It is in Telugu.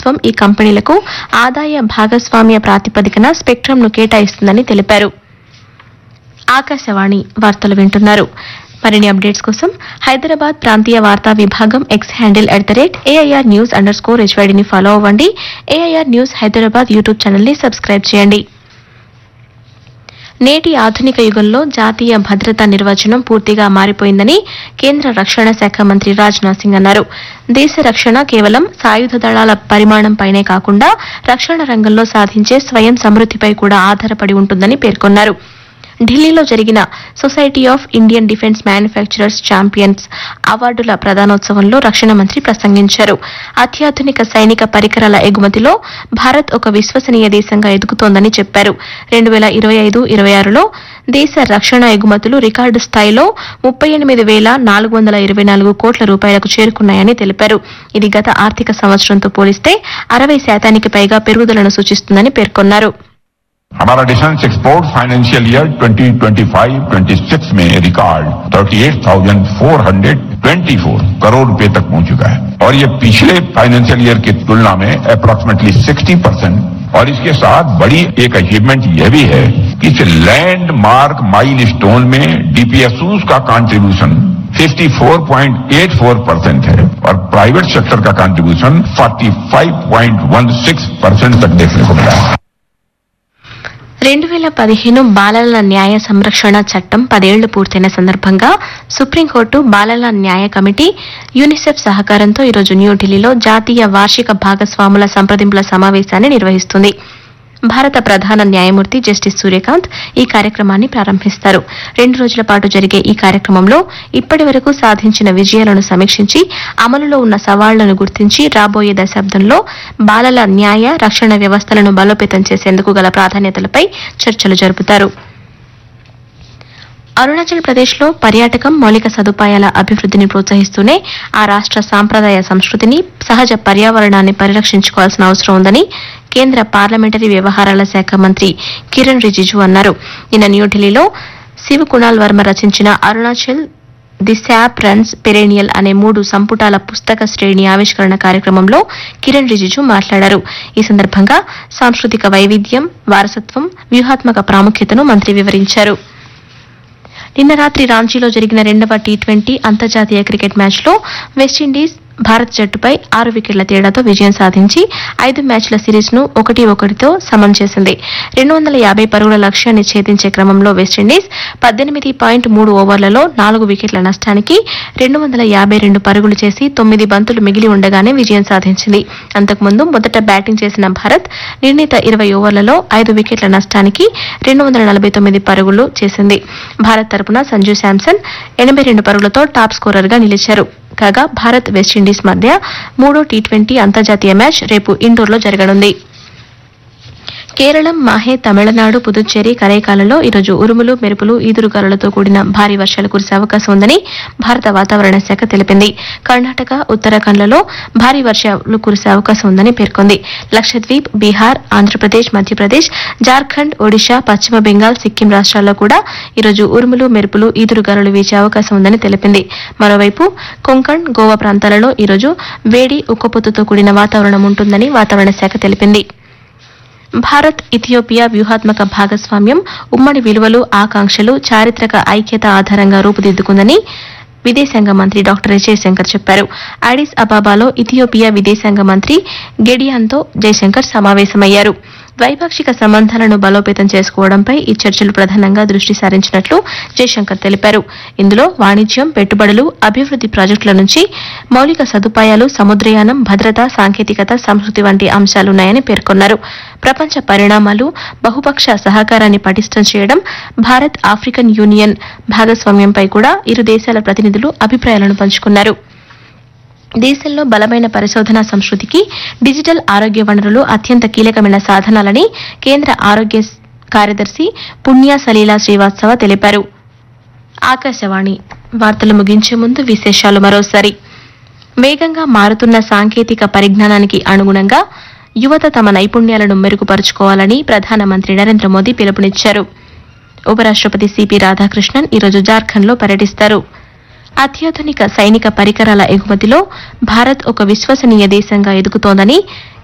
ప్రభుత్వం ఈ కంపెనీలకు ఆదాయ భాగస్వామ్య ప్రాతిపదికన స్పెక్ట్రంను కేటాయిస్తుందని తెలిపారు ఆకాశవాణి వార్తలు వింటున్నారు మరిన్ని అప్డేట్స్ కోసం హైదరాబాద్ ప్రాంతీయ వార్తా విభాగం X handle at the rate AIR news underscore హెచ్వైడిని ఫాలో అవ్వండి AIR news Hyderabad YouTube channel ని సబ్స్క్రైబ్ చేయండి నేటి ఆధునిక యుగంలో జాతీయ భద్రతా నిర్వచనం పూర్తిగా మారిపోయిందని కేంద్ర రక్షణ శాఖ మంత్రి రాజ్నాథ్ సింగ్ అన్నారు దేశ రక్షణ కేవలం సాయుధ దళాల పరిమాణంపైనే కాకుండా రక్షణ రంగంలో సాధించే స్వయం సమృద్దిపై కూడా ఆధారపడి ఉంటుందని పేర్కొన్నారు ఢిల్లీలో జరిగిన society of Indian defence manufacturers champions అవార్డుల ప్రదానోత్సవంలో రక్షణ మంత్రి ప్రసంగించారు అత్యాధునిక సైనిక పరికరాల ఎగుమతిలో భారత్ ఒక విశ్వసనీయ దేశంగా ఎదుగుతోందని చెప్పారు రెండు వేల ఇరవై ఐదు ఇరవై ఆరులో దేశ రక్షణ ఎగుమతులు రికార్డు స్థాయిలో ముప్పై ఎనిమిది వేల నాలుగు వందల ఇరవై నాలుగు కోట్ల రూపాయలకు చేరుకున్నాయని తెలిపారు ఇది గత ఆర్థిక సంవత్సరంతో పోలిస్తే అరవై శాతానికి పైగా పెరుగుదలను సూచిస్తుందని పేర్కొన్నారు हमारा डिफेंस एक्सपोर्ट फाइनेंशियल ईयर 2025-26 में रिकॉर्ड 38,424 करोड़ रुपए तक पहुंच चुका है और ये पिछले फाइनेंशियल ईयर की तुलना में अप्रोक्सीमेटली 60 परसेंट और इसके साथ बड़ी एक अचीवमेंट यह भी है कि इस लैंडमार्क माइल स्टोन में डीपीएसयूज का कंट्रीब्यूशन 54.84 परसेंट है और प्राइवेट सेक्टर का कंट्रीब्यूशन 45.16 परसेंट तक देखने को मिला है రెండు వేల పదిహేను బాలల న్యాయ సంరక్షణ చట్టం పదేళ్లు పూర్తయిన సందర్భంగా సుప్రీంకోర్టు బాలల న్యాయ కమిటీ యూనిసెఫ్ సహకారంతో ఈరోజు న్యూఢిల్లీలో జాతీయ వార్షిక భాగస్వాముల సంప్రదింపుల సమావేశాన్ని నిర్వహిస్తుంది భారత ప్రధాన న్యాయమూర్తి జస్టిస్ సూర్యకాంత్ ఈ కార్యక్రమాన్ని ప్రారంభిస్తారు రెండు రోజుల పాటు జరిగే ఈ కార్యక్రమంలో ఇప్పటి వరకు సాధించిన విజయాలను సమీక్షించి అమలులో ఉన్న సవాళ్లను గుర్తించి రాబోయే దశాబ్దంలో బాలల న్యాయ రక్షణ వ్యవస్థలను బలోపేతం చేసేందుకు గల ప్రాధాన్యతలపై చర్చలు జరుపుతారు అరుణాచల్ ప్రదేశ్లో పర్యాటకం మౌలిక సదుపాయాల అభివృద్ధిని ప్రోత్సహిస్తూనే ఆ రాష్ట్ర సాంప్రదాయ సంస్కృతిని సహజ పర్యావరణాన్ని పరిరక్షించుకోవాల్సిన అవసరం ఉందని కేంద్ర పార్లమెంటరీ వ్యవహారాల శాఖ మంత్రి కిరణ్ రిజిజు అన్నారు నిన్న న్యూఢిల్లీలో శివ కుణాల్ వర్మ రచించిన Arunachal the sap runs perennial అనే మూడు సంపుటాల పుస్తక శ్రేణి ఆవిష్కరణ కార్యక్రమంలో కిరణ్ రిజిజు మాట్లాడారు ఈ సందర్భంగా సాంస్కృతిక వైవిధ్యం వారసత్వం వ్యూహాత్మక ప్రాముఖ్యతను మంత్రి వివరించారు నిన్న రాత్రి రాంచీలో జరిగిన రెండవ టీ ట్వంటీ అంతర్జాతీయ క్రికెట్ మ్యాచ్లో వెస్టిండీస్ భారత్ జట్టుపై ఆరు వికెట్ల తేడాతో విజయం సాధించి ఐదు మ్యాచ్ల సిరీస్ ను ఒకటి ఒకటితో సమం చేసింది రెండు వందల యాభై పరుగుల లక్ష్యాన్ని ఛేదించే క్రమంలో వెస్టిండీస్ పద్దెనిమిది పాయింట్ మూడు ఓవర్లలో నాలుగు వికెట్ల నష్టానికి రెండు వందల యాభై రెండు పరుగులు చేసి తొమ్మిది బంతులు మిగిలి ఉండగానే విజయం సాధించింది అంతకుముందు మొదట బ్యాటింగ్ చేసిన భారత్ నిర్ణీత ఇరవై ఓవర్లలో ఐదు వికెట్ల నష్టానికి రెండు వందల నలభై తొమ్మిది పరుగులు చేసింది భారత్ తరపున సంజు శాంసన్ ఎనభై రెండు పరుగులతో టాప్ స్కోరర్ గా నిలిచారు కాగా భారత్ వెస్టిండీస్ మధ్య మూడో టీ ట్వంటీ అంతర్జాతీయ మ్యాచ్ రేపు ఇండోర్లో జరగనుంది కేరళం మాహే తమిళనాడు పుదుచ్చేరి కరైకాలలో ఈరోజు ఉరుములు మెరుపులు ఈదురుగాలులతో కూడిన భారీ వర్షాలు కురిసే అవకాశం ఉందని భారత వాతావరణ శాఖ తెలిపింది కర్ణాటక ఉత్తరాఖండ్లలో భారీ వర్షాలు కురిసే అవకాశం ఉందని పేర్కొంది లక్షద్వీప్ బీహార్ ఆంధ్రప్రదేశ్ మధ్యప్రదేశ్ జార్ఖండ్ ఒడిశా పశ్చిమ బెంగాల్ సిక్కిం రాష్ట్రాల్లో కూడా ఈరోజు ఉరుములు మెరుపులు ఈదురుగాలులు వీచే అవకాశం ఉందని తెలిపింది మరోవైపు కొంకణ్ గోవా ప్రాంతాలలో ఈరోజు వేడి ఉక్కపోతతో కూడిన వాతావరణం ఉంటుందని వాతావరణ శాఖ తెలిపింది భారత్ ఇథియోపియా వ్యూహాత్మక భాగస్వామ్యం ఉమ్మడి విలువలు ఆకాంక్షలు చారిత్రక ఐక్యత ఆధారంగా రూపుదిద్దుకుందని విదేశాంగ మంత్రి డాక్టర్ జయశంకర్ చెప్పారు అడిస్ అబాబాలో ఇథియోపియా విదేశాంగ మంత్రి గెడియాన్తో జయశంకర్ సమావేశమయ్యారు ద్వైపాక్షిక సంబంధాలను బలోపేతం చేసుకోవడంపై ఈ చర్చలు ప్రధానంగా దృష్టి సారించినట్లు జయశంకర్ తెలిపారు ఇందులో వాణిజ్యం పెట్టుబడులు అభివృద్ది ప్రాజెక్టుల నుంచి మౌలిక సదుపాయాలు సముద్రయానం భద్రత సాంకేతికత సంస్కృతి వంటి అంశాలున్నాయని పేర్కొన్నారు ప్రపంచ పరిణామాలు బహుపక్ష సహకారాన్ని పటిష్టం చేయడం భారత్ ఆఫ్రికన్ యూనియన్ భాగస్వామ్యంపై కూడా ఇరు దేశాల ప్రతినిధులు అభిప్రాయాలను పంచుకున్నారు దేశంలో బలమైన పరిశోధనా సంస్కృతికి డిజిటల్ ఆరోగ్య వనరులు అత్యంత కీలకమైన సాధనాలని కేంద్ర ఆరోగ్య స్- కార్యదర్శి పుణ్య సలీలా శ్రీవాత్సవ తెలిపారు ఆకాశవాణి వార్తలు ముగించే ముందు విశేషాలు మరోసారి వేగంగా మారుతున్న సాంకేతిక పరిజ్ఞానానికి అనుగుణంగా యువత తమ నైపుణ్యాలను మెరుగుపరుచుకోవాలని ప్రధానమంత్రి నరేంద్ర మోదీ పిలుపునిచ్చారు ఉపరాష్ట్రపతి సిపి రాధాకృష్ణన్ ఈరోజు జార్ఖండ్లో పర్యటిస్తారు అత్యాధునిక సైనిక పరికరాల ఎగుమతిలో భారత్ ఒక విశ్వసనీయ దేశంగా ఎదుగుతోందని